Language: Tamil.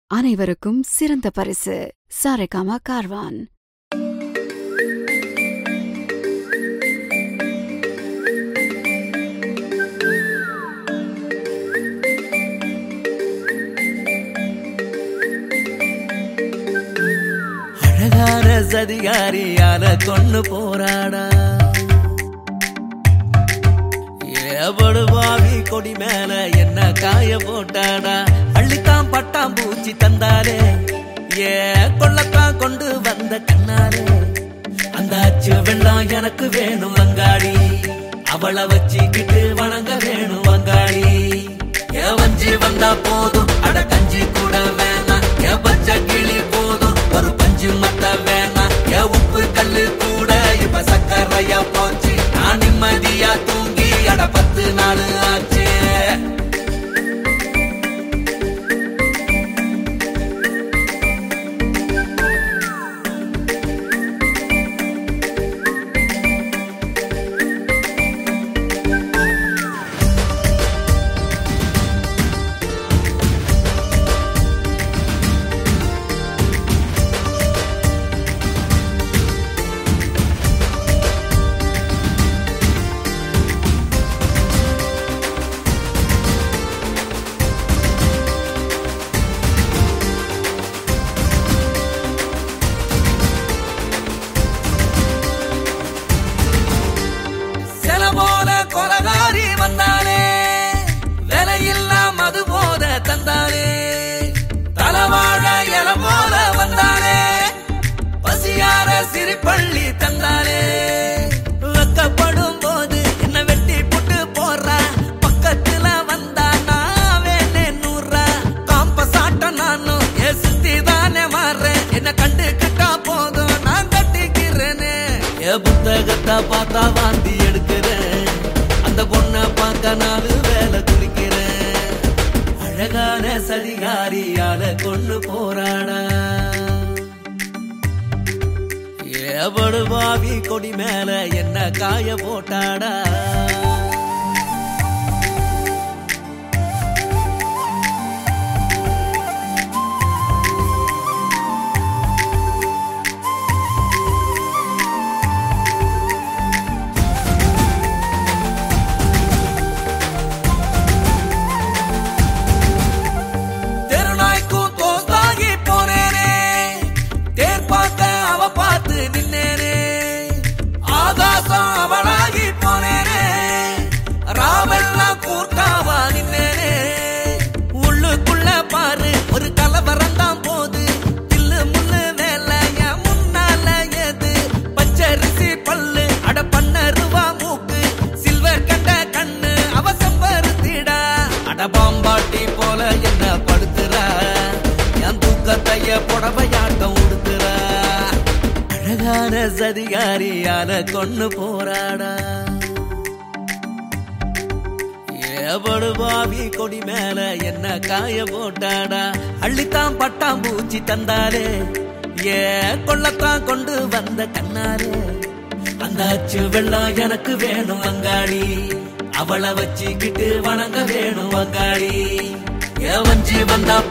அனைவருக்கும் சிறந்த பரிசு சாரேகாமா கார்வான் அழகான சதிகாரியால கொண்டு போராடா ஏபடு பாவி கொடி மேல என்ன காய போட்டாடா அள்ளித்தான் பட்டாம் பூச்சி தந்தாலே ஏ கொள்ளத்தான் கொண்டு வந்த கண்ணாலே அந்த அச்சு வெள்ளம் எனக்கு வேணும் வங்காளி அவளை வச்சுக்கிட்டு வணங்க வேணும் வங்காளி ஏ வஞ்சி வந்தா போதும் அட கஞ்சி கூட வேணாம் ஏ பச்சை கிளி போதும் ஒரு பஞ்சு மத்த வேணாம் ஏ உப்பு கல்லு கூட இப்ப சக்கரையா போச்சு நான் நிம்மதியா தூங்கி அட பத்து நாள் ஆச்சு சில போல கொலகாரி வந்தானே விலையில்லா மது போத தந்தானே தலவாழ இல போல வந்தானே பசியார சிரிப்பள்ளி தந்தானே வெக்கப்படும் போது என்ன வெட்டி புட்டு போறா பக்கத்துல வந்தா நான் வேணே நூறா காம்ப சாட்ட நானும் ஏ சுத்தி தானே மாறேன் என்ன கண்டுக்கிட்டா போதும் நான் கட்டிக்கிறேனே ஏ புத்தகத்தை பார்த்தா வாந்தி எடுக்கிறேன் அந்த பொண்ணை பார்க்க நாலு வேலை குடிக்கிறேன் அழகான சதிகாரியால கொண்டு போராடா ஏபடு பாவி கொடி மேல என்ன காய போட்டாடா தெருநாய்க்கும் தோஸ்தாகி போனேனே தேர் பார்க்க அவ பார்த்து நின்னேனே ஆகாசம் அவளாகி போனேனே ராவெல்லாம் கூர்க்காவா நின்னேனே உள்ளுக்குள்ள பாரு ஒரு கலவரம் தான் போது தில்லு முள்ளு வேலை என் முன்னால ஏது பச்சரிசி பல்லு அட பண்ண ரூபா மூக்கு சில்வர் கண்ட கண்ணு அவ செம்பருத்திடா அட பாம்பாட்டி போல என்ன படுத்துறா என் தூக்கத்தைய புடவையாட்டம் உடுத்துறா அழகான சதிகாரியால கொண்டு போராடா ஏபடு பாவி கொடி மேல என்ன காய போட்டாடா அள்ளித்தான் பட்டாம் பூச்சி தந்தாலே ஏ கொள்ளத்தான் கொண்டு வந்த கண்ணாலே அந்த அச்சு வெள்ளம் எனக்கு வேணும் வங்காளி அவளை வச்சுக்கிட்டு வணங்க வேணும் வங்காளி ஏ வஞ்சி வந்தா